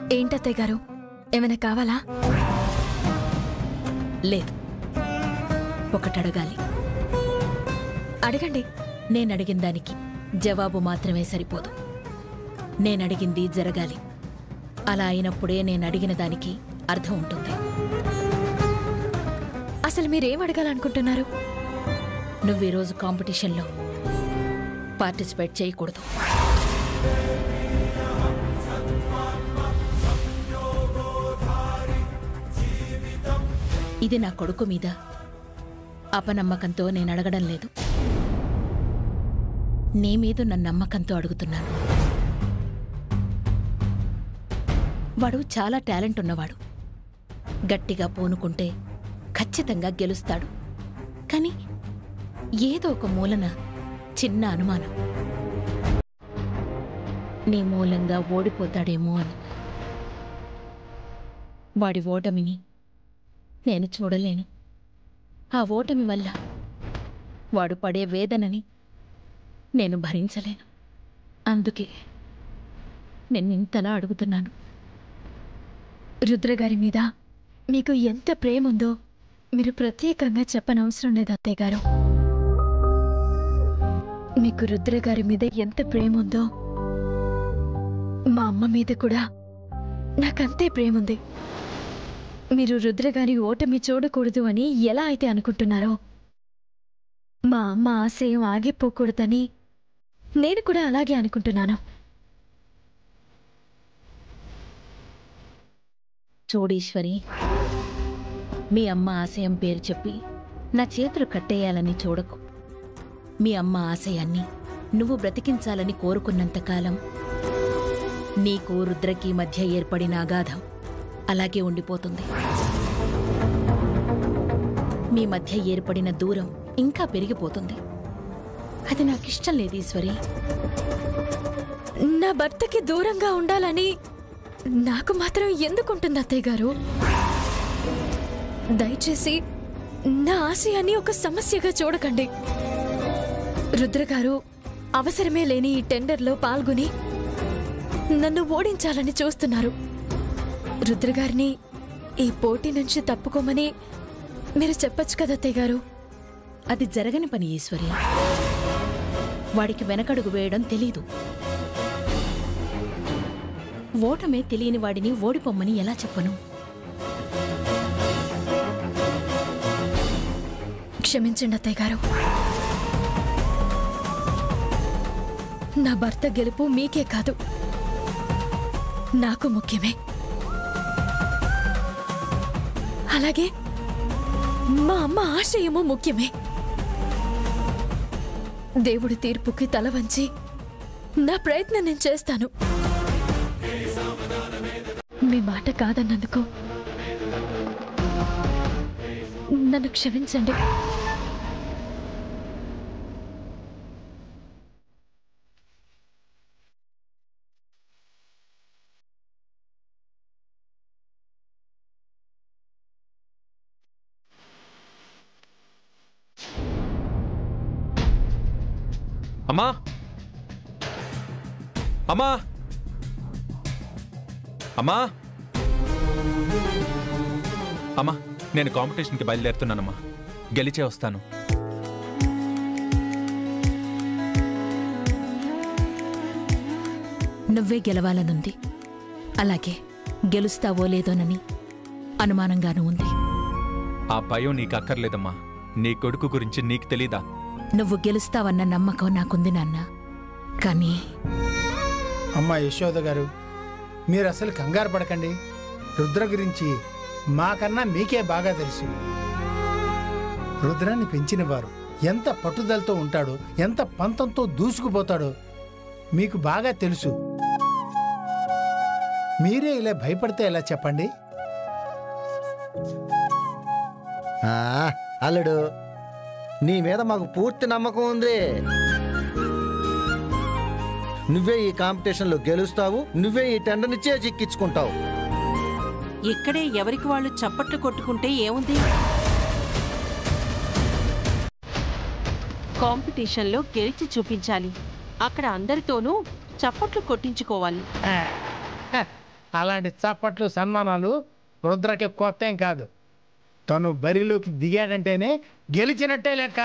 ఏంటత్తయ్య గారు ఏమైనా కావాలా లేదు ఒకటి అడగాలి అడగండి నేను అడిగిన దానికి జవాబు మాత్రమే సరిపోదు నేనడిగింది జరగాలి అలా అయినప్పుడే నేను అడిగిన దానికి అర్థం ఉంటుంది అసలు మీరేం అడగాలనుకుంటున్నారు నువ్వు ఈరోజు కాంపిటీషన్లో పార్టిసిపేట్ చేయకూడదు ఇది నా కొడుకు మీద అపనమ్మకంతో నేను అడగడం లేదు నీ మీద నా నమ్మకంతో అడుగుతున్నాను వాడు చాలా టాలెంట్ ఉన్నవాడు గట్టిగా పూనుకుంటే ఖచ్చితంగా గెలుస్తాడు కానీ ఏదో ఒక మూలన చిన్న అనుమానం నీ మూలంగా ఓడిపోతాడేమో అని వాడి ఓటమిని నేను చూడలేను ఆ ఓటమి వల్ల వాడు పడే వేదనని నేను భరించలేను అందుకే నేను ఇంతలా అడుగుతున్నాను రుద్ర గారి మీద మీకు ఎంత ప్రేమ ఉందో మీరు ప్రత్యేకంగా చెప్పనవసరం లేదు అత్తయ్య గారు మీకు రుద్ర గారి మీద ఎంత ప్రేమ ఉందో మా అమ్మ మీద కూడా నాకంతే ప్రేమ ఉంది మీరు రుద్ర గారి ఓటమి చూడకూడదు అని ఎలా అయితే అనుకుంటున్నారో మా అమ్మ ఆశయం ఆగిపోకూడదని నేను కూడా అలాగే అనుకుంటున్నాను చూడీశ్వరి మీ అమ్మ ఆశయం పేరు చెప్పి నా చేతులు కట్టేయాలని చూడకు మీ అమ్మ ఆశయాన్ని నువ్వు బ్రతికించాలని కోరుకున్నంతకాలం నీకు రుద్రకి మధ్య ఏర్పడిన అగాధం అలాగే ఉండిపోతుంది మీ మధ్య ఏర్పడిన దూరం ఇంకా పెరిగిపోతుంది అది నాకిష్టం లేదు ఈశ్వరి నా భర్తకి దూరంగా ఉండాలని నాకు మాత్రం ఎందుకుంటుంది అత్తయ్య గారు దయచేసి నా ఆశయాన్ని ఒక సమస్యగా చూడకండి రుద్ర గారు అవసరమే లేని ఈ టెండర్లో పాల్గొని నన్ను ఓడించాలని చూస్తున్నారు రుద్ర గారిని ఈ పోటీ నుంచి తప్పుకోమని మీరు చెప్పొచ్చు కదా అత్తయ్య గారు అది జరగని పని ఈశ్వరి వాడికి వెనకడుగు వేయడం తెలీదు ఓటమే తెలియని వాడిని ఓడిపోమ్మని ఎలా చెప్పను క్షమించండి అత్తయ్య గారు నా భర్త గెలుపు మీకే కాదు నాకు ముఖ్యమే అలాగే మా అమ్మ ఆశయము ముఖ్యమే దేవుడి తీర్పుకి తల వంచి నా ప్రయత్నం నేను చేస్తాను మీ మాట కాదన్నందుకు నన్ను క్షమించండి అమ్మా అమ్మా అమ్మా అమ్మా నేను కాంపిటీషన్కి బయలుదేరుతున్నానమ్మా గెలిచే వస్తాను నువ్వే గెలవాలనుంది అలాగే గెలుస్తావో లేదోనని అనుమానంగానూ ఉంది ఆ భయం నీకు అక్కర్లేదమ్మా నీ కొడుకు గురించి నీకు తెలీదా నువ్వు గెలుస్తావన్న నమ్మకం నాకుంది నాన్న కానీ అమ్మా యశోద గారు మీరు అసలు కంగారు పడకండి రుద్ర గురించి మాకన్నా మీకే బాగా తెలుసు రుద్రాన్ని పెంచినవారు ఎంత పట్టుదలతో ఉంటాడో ఎంత పంతంతో దూసుకుపోతాడో మీకు బాగా తెలుసు మీరే ఇలా భయపడితే ఎలా చెప్పండి ఆ, అల్లుడు నీ మీద మాకు పూర్తి నమ్మకం ఉంది నువ్వే ఈ కాంపిటీషన్లో గెలుస్తావు నువ్వే ఈ టెండర్ని చేజిక్కించుకుంటావు ఇక్కడే ఎవరికి వాళ్ళు చప్పట్లు కొట్టుకుంటే ఏముంది కాంపిటీషన్లో గెలిచి చూపించాలి అక్కడ అందరితోనూ చప్పట్లు కొట్టించుకోవాలి ఆ, హ, అలాంటి చప్పట్లు సన్మానాలు రుద్రకి కొత్త ఏం కాదు తను బరిలోకి దిగాడంటేనే గెలిచినట్టే లెక్క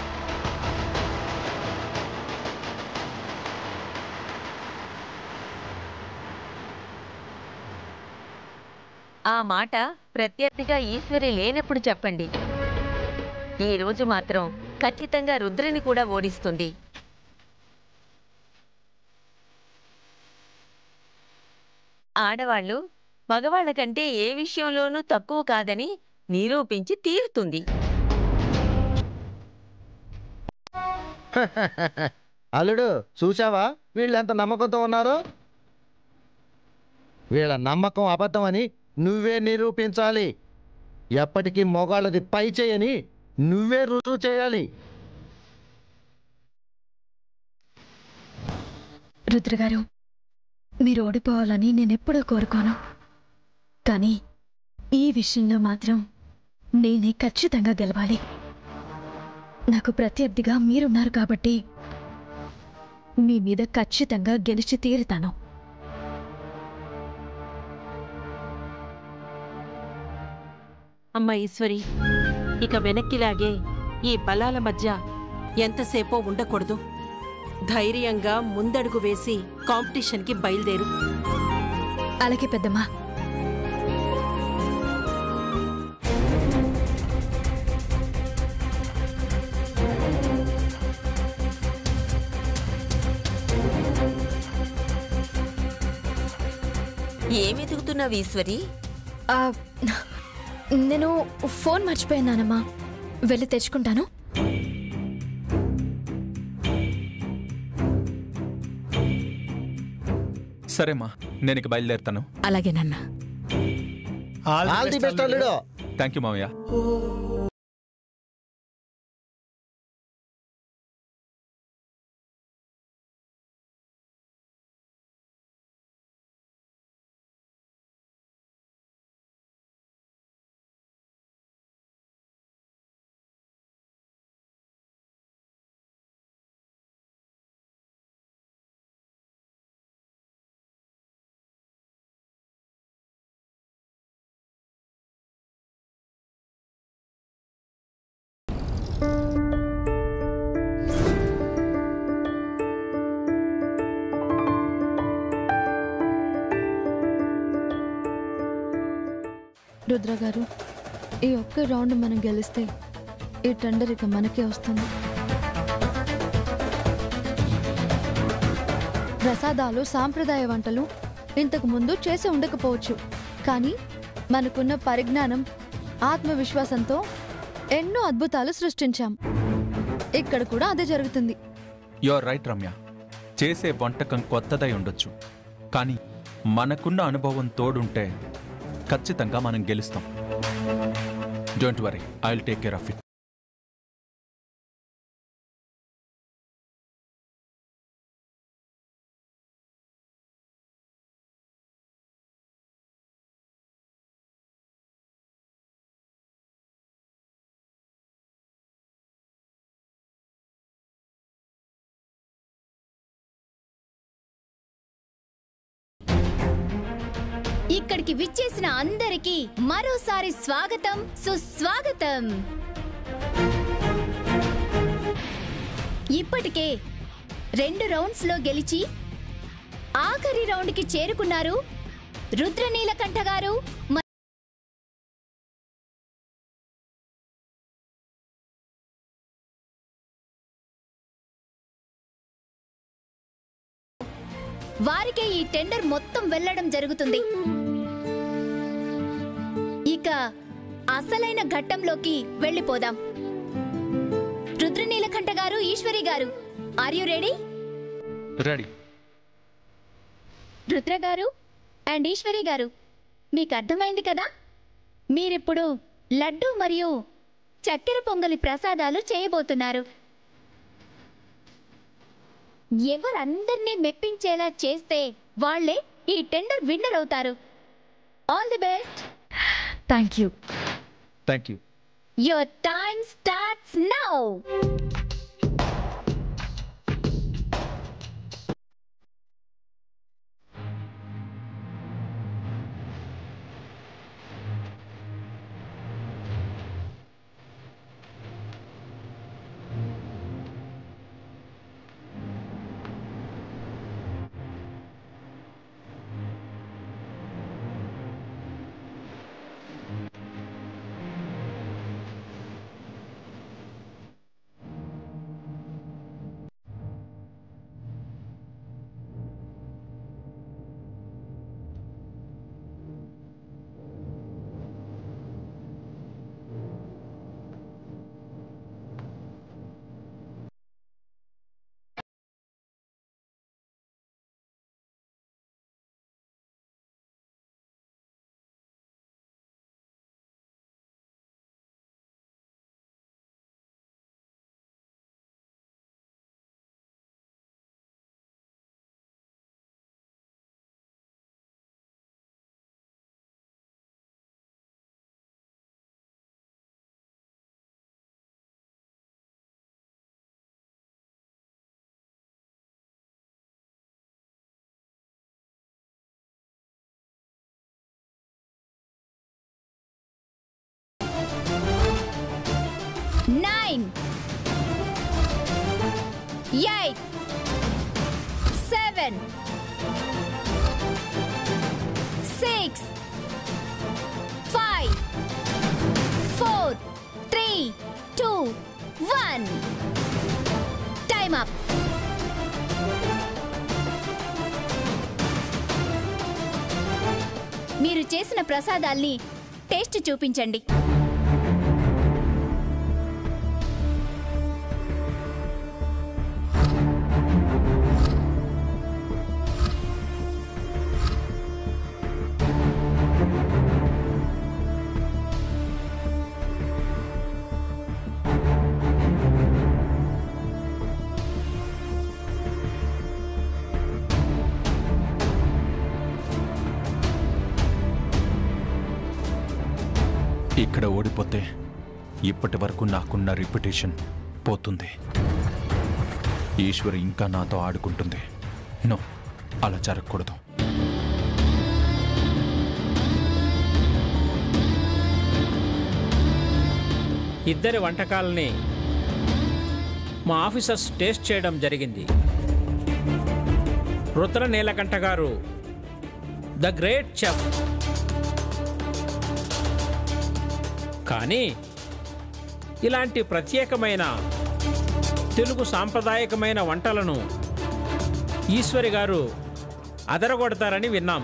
ఆ మాట ప్రత్యర్థిగా ఈశ్వరి లేనప్పుడు చెప్పండి ఈ రోజు మాత్రం ఖచ్చితంగా రుద్రని కూడా ఓడిస్తుంది ఆడవాళ్ళు మగవాళ్ళ కంటే ఏ విషయంలోనూ తక్కువ కాదని నిరూపించి తీరుతుంది అల్లుడు చూసావా వీళ్ళు ఎంత నమ్మకంతో ఉన్నారు వీళ్ళ నమ్మకం అబద్ధం అని నువ్వే నిరూపించాలి ఎప్పటికీ మొగాళ్ళది పై చేయని నువ్వే రుజువు చేయాలి రుద్రగారు మీరు ఓడిపోవాలని నేనెప్పుడూ కోరుకోను కానీ ఈ విషయంలో మాత్రం నేనే ఖచ్చితంగా గెలవాలి నాకు ప్రత్యర్థిగా మీరున్నారు కాబట్టి మీ మీద ఖచ్చితంగా గెలిచి తీరుతాను అమ్మ ఈశ్వరి ఇక వెనక్కిలాగే ఈ బలాల మధ్య ఎంతసేపో ఉండకూడదు ధైర్యంగా ముందడుగు వేసి కాంపిటీషన్కి బయలుదేరు అలాగే పెద్దమ్మా ఏమి ఎదుగుతున్నావు ఈశ్వరి ఆ, నేను ఫోన్ మర్చిపోయినానమ్మా వెళ్ళి తెచ్చుకుంటాను సరేమ్మా నేను ఇక బయలుదేరుతాను అలాగే నాన్న ఆల్ ది బెస్ట్ అల్లుడు థ్యాంక్ యూ మావయ్య రుద్ర గారు ఈ ఒక్క రౌండ్ మనం గెలిస్తే ఈ టెండర్ ఇక మనకే వస్తుంది ప్రసాదాలు సాంప్రదాయ వంటలు ఇంతకు ముందు చేసి ఉండకపోవచ్చు కానీ మనకున్న పరిజ్ఞానం ఆత్మవిశ్వాసంతో ఎన్నో అద్భుతాలు సృష్టించాం ఇక్కడ కూడా అదే జరుగుతుంది యువర్ రైట్ రమ్య చేసే వంటకం కొత్తదై ఉండొచ్చు కానీ మనకున్న అనుభవం తోడుంటే ఖచ్చితంగా మనం గెలుస్తాం don't worry I will take care of it ఇక్కడికి విచ్చేసిన అందరికీ మరోసారి స్వాగతం సుస్వాగతం ఇప్పటికే రెండు రౌండ్స్ లో గెలిచి ఆఖరి రౌండ్ కి చేరుకున్నారు రుద్రనీలకంఠ గారు మ- వారికే ఈ టెండర్ మొత్తం వెళ్ళడం జరుగుతుంది ఇక అసలైన ఘట్టంలోకి వెళ్ళిపోదాం రుద్రనీలకంఠ గారు ఈశ్వరి గారు are you ready ready Rudra గారు అండ్ ఈశ్వరి గారు మీకు అర్థమైంది కదా మీరిప్పుడు లడ్డు మరియు చక్కెర పొంగలి ప్రసాదాలు చేయబోతున్నారు ఎవరందరినీ మెప్పించేలా చేస్తే వాళ్ళే ఈ టెండర్ విన్నర్ అవుతారు all the best thank you thank you your time starts now nine, eight, seven, six, five, four, three, two, one. Time up. మీరు చేసిన ప్రసాదాల్ని టేస్ట్ చూపించండి ఇక్కడ ఓడిపోతే ఇప్పటి వరకు నాకున్న రిప్యుటేషన్ పోతుంది ఈశ్వరి ఇంకా నాతో ఆడుకుంటుంది నో అలా జరగకూడదు ఇద్దరి వంటకాలని మా ఆఫీసర్స్ టేస్ట్ చేయడం జరిగింది రుద్ర నీలకంఠ గారు ద గ్రేట్ చెఫ్ కానీ ఇలాంటి ప్రత్యేకమైన తెలుగు సాంప్రదాయకమైన వంటలను ఈశ్వరి గారు అదరగొడతారని విన్నాం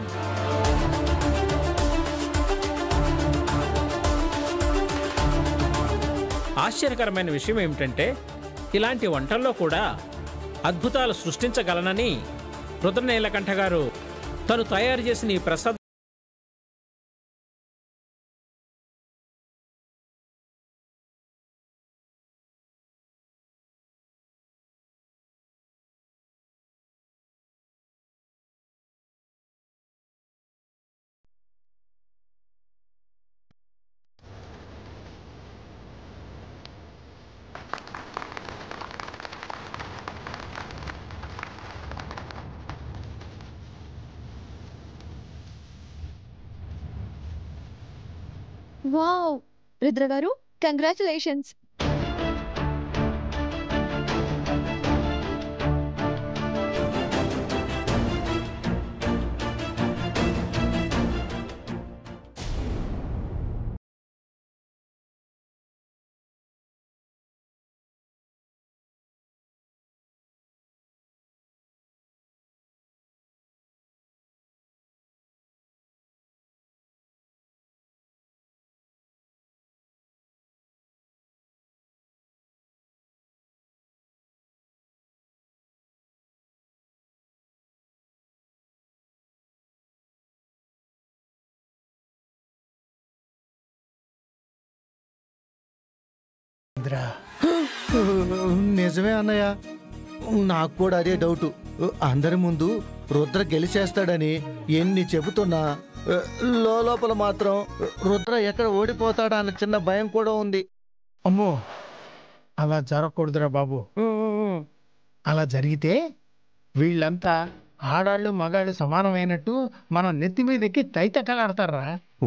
ఆశ్చర్యకరమైన విషయం ఏమిటంటే ఇలాంటి వంటల్లో కూడా అద్భుతాలు సృష్టించగలనని రుద్రనీలకంఠ గారు తను తయారు చేసిన ఈ ప్రసాద్ వావ్ రుద్ర గారు కంగ్రాచులేషన్స్ ఇంద్రా నిజమే అన్నయ్య నాకు కూడా అదే డౌట్ అందరి ముందు రుద్ర గెలిచేస్తాడని ఎన్ని చెబుతున్నా లోపల మాత్రం రుద్ర ఎక్కడ ఓడిపోతాడా అన్న చిన్న భయం కూడా ఉంది అమ్మో అలా జరగకూడదురా బాబు అలా జరిగితే వీళ్ళంతా ఆడాళ్ళు మగాళ్ళు సమానమైనట్టు మనం నెత్తి మీద ఎక్కి తైతక్కలాడతారా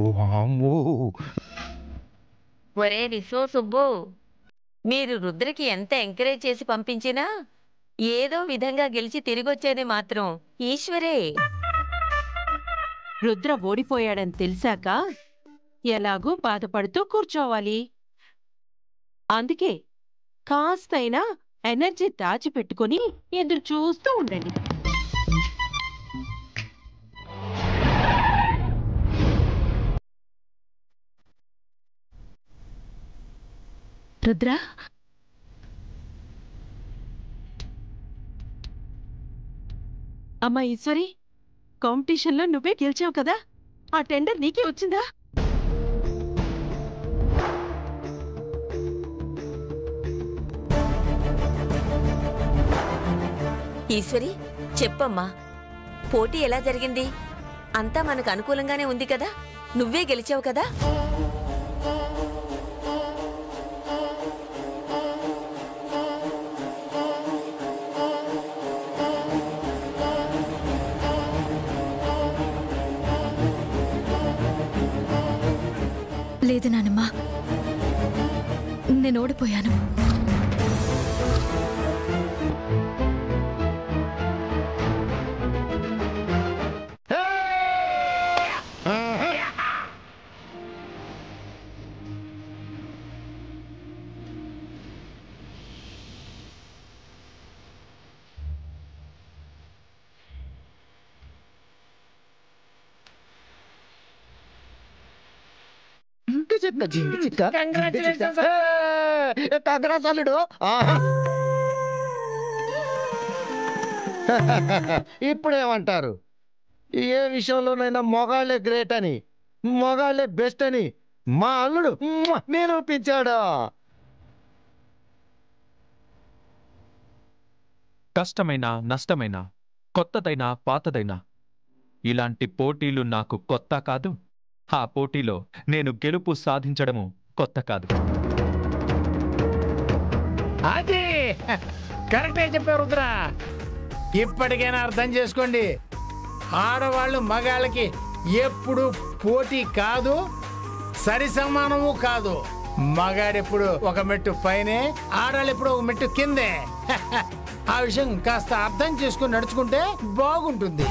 ఒరే రిసో సుబ్బు మీరు రుద్రకి ఎంత ఎంకరేజ్ చేసి పంపించినా ఏదో విధంగా గెలిచి తిరిగొచ్చేది మాత్రం ఈశ్వరే రుద్ర ఓడిపోయాడని తెలిసాక ఎలాగూ బాధపడుతూ కూర్చోవాలి అందుకే కాస్తైనా ఎనర్జీ దాచిపెట్టుకుని ఎదురు చూస్తూ ఉండండి రుద్ర అమ్మా ఈశ్వరి కాంపిటీషన్లో నువ్వే గెలిచావు కదా ఆ టెండర్ నీకే వచ్చిందా ఈశ్వరి చెప్పమ్మా పోటీ ఎలా జరిగింది అంతా మనకు అనుకూలంగానే ఉంది కదా నువ్వే గెలిచావు కదా లేదు నానమ్మ నేను నేను ఓడిపోయాను జింక చిక్క జింక చిక్క కంగ్రాస్ అల్లుడు ఇప్పుడు ఏమంటారు ఏ విషయంలోనైనా మొగాళ్ళే గ్రేట్ అని మొగాళ్ళే బెస్ట్ అని మా అల్లుడు మ్మ్ నిరూపించాడు కష్టమైనా నష్టమైనా కొత్తదైనా పాతదైనా ఇలాంటి పోటీలు నాకు కొత్త కాదు ఆ పోటీలో నేను గెలుపు సాధించడము కొత్త కాదు అది కరెక్టే చెప్పారు రుద్రా ఇప్పటికైనా అర్థం చేసుకోండి ఆడవాళ్ళు మగాళ్ళకి ఎప్పుడు పోటీ కాదు సరి సమానము కాదు మగాడెప్పుడు ఒక మెట్టు పైనే ఆడాళ్ళు ఎప్పుడు ఒక మెట్టు కిందే ఆ విషయం కాస్త అర్థం చేసుకుని నడుచుకుంటే బాగుంటుంది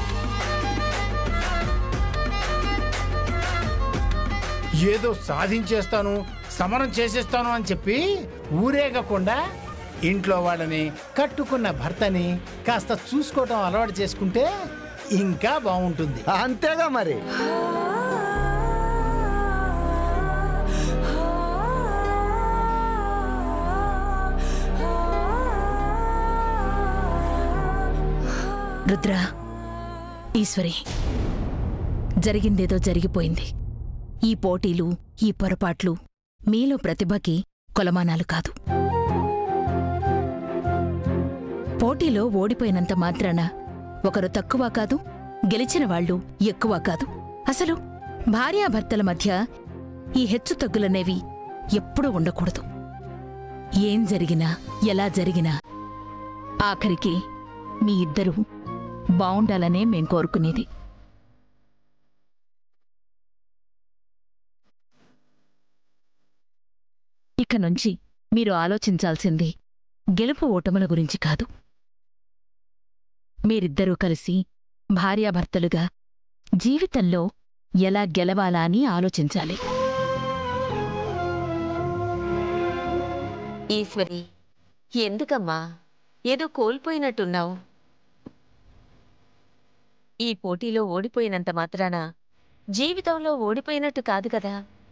ఏదో సాధించేస్తాను సమరం చేసేస్తాను అని చెప్పి ఊరేగకుండా ఇంట్లో వాళ్ళని కట్టుకున్న భర్తని కాస్త చూసుకోవటం అలవాటు చేసుకుంటే ఇంకా బాగుంటుంది అంతేగా మరి రుద్ర ఈశ్వరి జరిగిందేదో జరిగిపోయింది ఈ పోటీలు ఈ పొరపాట్లు మీలో ప్రతిభకి కొలమానాలు కాదు పోటీలో ఓడిపోయినంత మాత్రాన ఒకరు తక్కువ కాదు గెలిచిన వాళ్ళు ఎక్కువ కాదు అసలు భార్యాభర్తల మధ్య ఈ హెచ్చుతగ్గులనేవి ఎప్పుడూ ఉండకూడదు ఏం జరిగినా ఎలా జరిగినా ఆఖరికి మీ ఇద్దరూ బావుండాలనే మేం కోరుకునేది ఇక నుంచి మీరు ఆలోచించాల్సింది గెలుపు ఓటముల గురించి కాదు మీరిద్దరూ కలిసి భార్యాభర్తలుగా జీవితంలో ఎలా గెలవాలా అని ఆలోచించాలి ఈశ్వరి ఎందుకమ్మా ఏదో కోల్పోయినట్టున్నావు ఈ పోటీలో ఓడిపోయినంత మాత్రాన జీవితంలో ఓడిపోయినట్టు కాదు కదా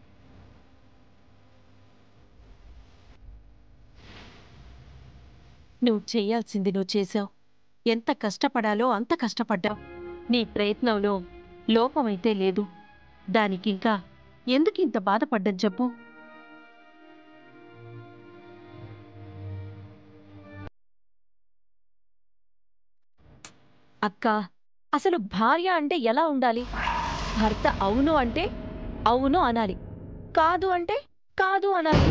నువ్వు చేయాల్సింది నువ్వు చేశావు ఎంత కష్టపడాలో అంత కష్టపడ్డావు నీ ప్రయత్నంలో లోపమైతే లేదు దానికింకా ఎందుకు ఇంత బాధపడ్డం చెప్పు అక్క అసలు భార్య అంటే ఎలా ఉండాలి భర్త అవును అంటే అవును అనాలి కాదు అంటే కాదు అనాలి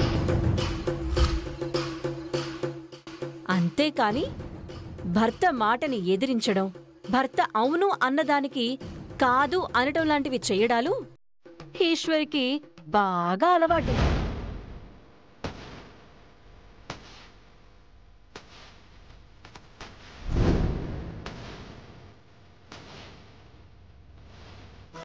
అంతేకాని భర్త మాటని ఎదిరించడం భర్త అవును అన్నదానికి కాదు అనటం లాంటివి చెయ్యడాలు ఈశ్వరికి బాగా అలవాటు